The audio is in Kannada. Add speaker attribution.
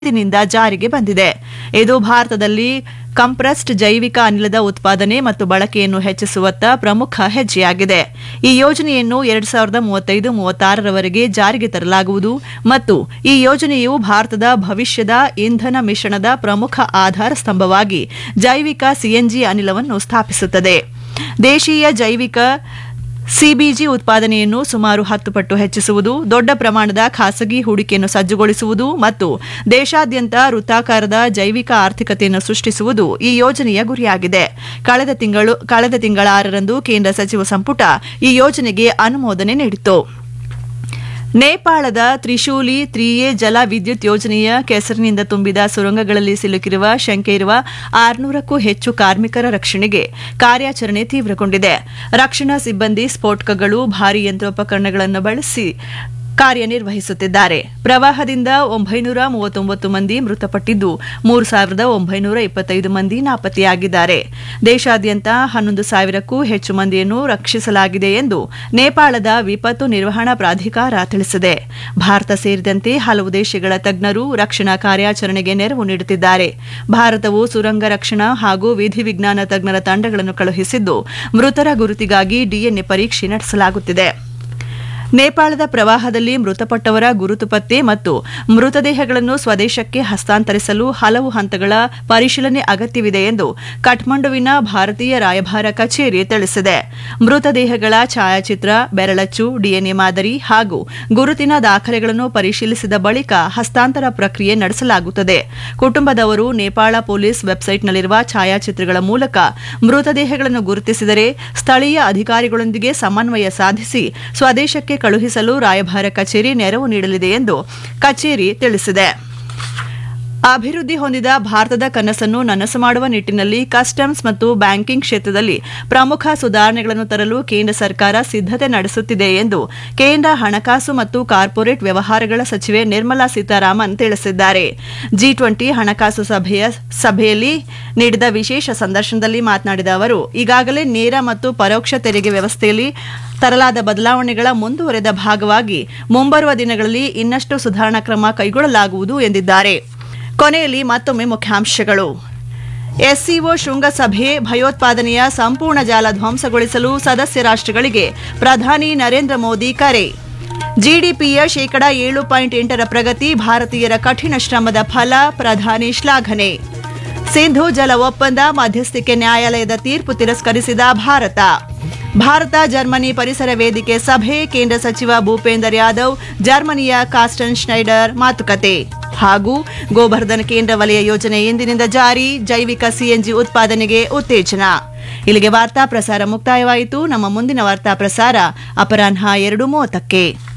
Speaker 1: ಇಂದಿನಿಂದ ಜಾರಿಗೆ ಬಂದಿದೆ ಇದು ಭಾರತದಲ್ಲಿ ಕಂಪ್ರೆಸ್ಡ್ ಜೈವಿಕ ಅನಿಲದ ಉತ್ಪಾದನೆ ಮತ್ತು ಬಳಕೆಯನ್ನು ಹೆಚ್ಚಿಸುವತ್ತ ಪ್ರಮುಖ ಹೆಜ್ಜೆಯಾಗಿದೆ ಈ ಯೋಜನೆಯನ್ನು ಎರಡ್ ಸಾವಿರದ ಮೂವತ್ತೈದು ಮೂವತ್ತಾರರವರೆಗೆ ಜಾರಿಗೆ ತರಲಾಗುವುದು ಮತ್ತು ಈ ಯೋಜನೆಯು ಭಾರತದ ಭವಿಷ್ಯದ ಇಂಧನ ಮಿಶ್ರಣದ ಪ್ರಮುಖ ಆಧಾರ ಸ್ತಂಭವಾಗಿ ಜೈವಿಕ ಸಿಎನ್ಜಿ ಅನಿಲವನ್ನು ಸ್ಥಾಪಿಸುತ್ತದೆ ದೇಶೀಯ ಜೈವಿಕ ಸಿಬಿಜಿ ಉತ್ಪಾದನೆಯನ್ನು ಸುಮಾರು ಹತ್ತು ಪಟ್ಟು ಹೆಚ್ಚಿಸುವುದು ದೊಡ್ಡ ಪ್ರಮಾಣದ ಖಾಸಗಿ ಹೂಡಿಕೆಯನ್ನು ಸಜ್ಜುಗೊಳಿಸುವುದು ಮತ್ತು ದೇಶಾದ್ಯಂತ ವೃತ್ತಾಕಾರದ ಜೈವಿಕ ಆರ್ಥಿಕತೆಯನ್ನು ಸೃಷ್ಟಿಸುವುದು ಈ ಯೋಜನೆಯ ಗುರಿಯಾಗಿದೆ ಕಳೆದ ತಿಂಗಳು ಕಳೆದ ತಿಂಗಳ ಆರರಂದು ಕೇಂದ್ರ ಸಚಿವ ಸಂಪುಟ ಈ ಯೋಜನೆಗೆ ಅನುಮೋದನೆ ನೀಡಿತು ನೇಪಾಳದ ತ್ರಿಶೂಲಿ ತ್ರಿಯೇ ಜಲ ವಿದ್ಯುತ್ ಯೋಜನೆಯ ಕೆಸರಿನಿಂದ ತುಂಬಿದ ಸುರಂಗಗಳಲ್ಲಿ ಸಿಲುಕಿರುವ ಶಂಕೆ ಇರುವ ಆರುನೂರಕ್ಕೂ ಹೆಚ್ಚು ಕಾರ್ಮಿಕರ ರಕ್ಷಣೆಗೆ ಕಾರ್ಯಾಚರಣೆ ತೀವ್ರಗೊಂಡಿದೆ ರಕ್ಷಣಾ ಸಿಬ್ಬಂದಿ ಸ್ಫೋಟಕಗಳು ಭಾರೀ ಯಂತ್ರೋಪಕರಣಗಳನ್ನು ಬಳಸಿ ಕಾರ್ಯನಿರ್ವಹಿಸುತ್ತಿದ್ದಾರೆ ಪ್ರವಾಹದಿಂದ ಒಂಬೈನೂರ ಮೂವತ್ತೊಂಬತ್ತು ಮಂದಿ ಮೃತಪಟ್ಟಿದ್ದು ಮೂರು ಸಾವಿರದ ಒಂಬೈನೂರ ಇಪ್ಪತ್ತೈದು ಮಂದಿ ನಾಪತ್ತೆಯಾಗಿದ್ದಾರೆ ದೇಶಾದ್ಯಂತ ಹನ್ನೊಂದು ಸಾವಿರಕ್ಕೂ ಹೆಚ್ಚು ಮಂದಿಯನ್ನು ರಕ್ಷಿಸಲಾಗಿದೆ ಎಂದು ನೇಪಾಳದ ವಿಪತ್ತು ನಿರ್ವಹಣಾ ಪ್ರಾಧಿಕಾರ ತಿಳಿಸಿದೆ ಭಾರತ ಸೇರಿದಂತೆ ಹಲವು ದೇಶಗಳ ತಜ್ಞರು ರಕ್ಷಣಾ ಕಾರ್ಯಾಚರಣೆಗೆ ನೆರವು ನೀಡುತ್ತಿದ್ದಾರೆ ಭಾರತವು ಸುರಂಗ ರಕ್ಷಣಾ ಹಾಗೂ ವಿಧಿವಿಜ್ಞಾನ ತಜ್ಞರ ತಂಡಗಳನ್ನು ಕಳುಹಿಸಿದ್ದು ಮೃತರ ಗುರುತಿಗಾಗಿ ಡಿಎನ್ಎ ಪರೀಕ್ಷೆ ನಡೆಸಲಾಗುತ್ತಿದೆ ನೇಪಾಳದ ಪ್ರವಾಹದಲ್ಲಿ ಮೃತಪಟ್ಟವರ ಗುರುತು ಪತ್ತೆ ಮತ್ತು ಮೃತದೇಹಗಳನ್ನು ಸ್ವದೇಶಕ್ಕೆ ಹಸ್ತಾಂತರಿಸಲು ಹಲವು ಹಂತಗಳ ಪರಿಶೀಲನೆ ಅಗತ್ಯವಿದೆ ಎಂದು ಕಠ್ಮಂಡುವಿನ ಭಾರತೀಯ ರಾಯಭಾರ ಕಚೇರಿ ತಿಳಿಸಿದೆ ಮೃತದೇಹಗಳ ಛಾಯಾಚಿತ್ರ ಬೆರಳಚ್ಚು ಡಿಎನ್ಎ ಮಾದರಿ ಹಾಗೂ ಗುರುತಿನ ದಾಖಲೆಗಳನ್ನು ಪರಿಶೀಲಿಸಿದ ಬಳಿಕ ಹಸ್ತಾಂತರ ಪ್ರಕ್ರಿಯೆ ನಡೆಸಲಾಗುತ್ತದೆ ಕುಟುಂಬದವರು ನೇಪಾಳ ಪೊಲೀಸ್ ವೆಬ್ಸೈಟ್ನಲ್ಲಿರುವ ಛಾಯಾಚಿತ್ರಗಳ ಮೂಲಕ ಮೃತದೇಹಗಳನ್ನು ಗುರುತಿಸಿದರೆ ಸ್ಥಳೀಯ ಅಧಿಕಾರಿಗಳೊಂದಿಗೆ ಸಮನ್ವಯ ಸಾಧಿಸಿ ಸ್ವದೇಶಕ್ಕೆ ಕಳುಹಿಸಲು ರಾಯಭಾರ ಕಚೇರಿ ನೆರವು ನೀಡಲಿದೆ ಎಂದು ಕಚೇರಿ ತಿಳಿಸಿದೆ ಅಭಿವೃದ್ಧಿ ಹೊಂದಿದ ಭಾರತದ ಕನಸನ್ನು ನನಸು ಮಾಡುವ ನಿಟ್ಟಿನಲ್ಲಿ ಕಸ್ಟಮ್ಸ್ ಮತ್ತು ಬ್ಯಾಂಕಿಂಗ್ ಕ್ಷೇತ್ರದಲ್ಲಿ ಪ್ರಮುಖ ಸುಧಾರಣೆಗಳನ್ನು ತರಲು ಕೇಂದ್ರ ಸರ್ಕಾರ ಸಿದ್ದತೆ ನಡೆಸುತ್ತಿದೆ ಎಂದು ಕೇಂದ್ರ ಹಣಕಾಸು ಮತ್ತು ಕಾರ್ಪೊರೇಟ್ ವ್ಯವಹಾರಗಳ ಸಚಿವೆ ನಿರ್ಮಲಾ ಸೀತಾರಾಮನ್ ತಿಳಿಸಿದ್ದಾರೆ ಜಿ ಟ್ವೆಂಟಿ ಹಣಕಾಸು ಸಭೆಯ ಸಭೆಯಲ್ಲಿ ನೀಡಿದ ವಿಶೇಷ ಸಂದರ್ಶನದಲ್ಲಿ ಮಾತನಾಡಿದ ಅವರು ಈಗಾಗಲೇ ನೇರ ಮತ್ತು ಪರೋಕ್ಷ ತೆರಿಗೆ ವ್ಯವಸ್ಥೆಯಲ್ಲಿ ತರಲಾದ ಬದಲಾವಣೆಗಳ ಮುಂದುವರೆದ ಭಾಗವಾಗಿ ಮುಂಬರುವ ದಿನಗಳಲ್ಲಿ ಇನ್ನಷ್ಟು ಸುಧಾರಣಾ ಕ್ರಮ ಕೈಗೊಳ್ಳಲಾಗುವುದು ಎಂದಿದ್ದಾರೆ ಕೊನೆಯಲ್ಲಿ ಮತ್ತೊಮ್ಮೆ ಮುಖ್ಯಾಂಶಗಳು ಎಸ್ಸಿಒ ಶೃಂಗಸಭೆ ಭಯೋತ್ಪಾದನೆಯ ಸಂಪೂರ್ಣ ಜಾಲ ಧ್ವಂಸಗೊಳಿಸಲು ಸದಸ್ಯ ರಾಷ್ಟ್ರಗಳಿಗೆ ಪ್ರಧಾನಿ ನರೇಂದ್ರ ಮೋದಿ ಕರೆ ಜಿಡಿಪಿಯ ಶೇಕಡ ಏಳು ಪಾಯಿಂಟ್ ಎಂಟರ ಪ್ರಗತಿ ಭಾರತೀಯರ ಕಠಿಣ ಶ್ರಮದ ಫಲ ಪ್ರಧಾನಿ ಶ್ಲಾಘನೆ ಸಿಂಧು ಜಲ ಒಪ್ಪಂದ ಮಧ್ಯಸ್ಥಿಕೆ ನ್ಯಾಯಾಲಯದ ತೀರ್ಪು ತಿರಸ್ಕರಿಸಿದ ಭಾರತ ಭಾರತ ಜರ್ಮನಿ ಪರಿಸರ ವೇದಿಕೆ ಸಭೆ ಕೇಂದ್ರ ಸಚಿವ ಭೂಪೇಂದರ್ ಯಾದವ್ ಜರ್ಮನಿಯ ಕಾಸ್ಟನ್ ಸ್ನೈಡರ್ ಮಾತುಕತೆ ಹಾಗೂ ಗೋವರ್ಧನ್ ಕೇಂದ್ರ ವಲಯ ಯೋಜನೆ ಎಂದಿನಿಂದ ಜಾರಿ ಜೈವಿಕ ಸಿಎನ್ಜಿ ಉತ್ಪಾದನೆಗೆ ಉತ್ತೇಜನ ಇಲ್ಲಿಗೆ ವಾರ್ತಾ ಪ್ರಸಾರ ಮುಕ್ತಾಯವಾಯಿತು ನಮ್ಮ ಮುಂದಿನ ವಾರ್ತಾ ಪ್ರಸಾರ ಅಪರಾಹ್ನ ಎರಡು ಮೂವತ್ತಕ್ಕೆ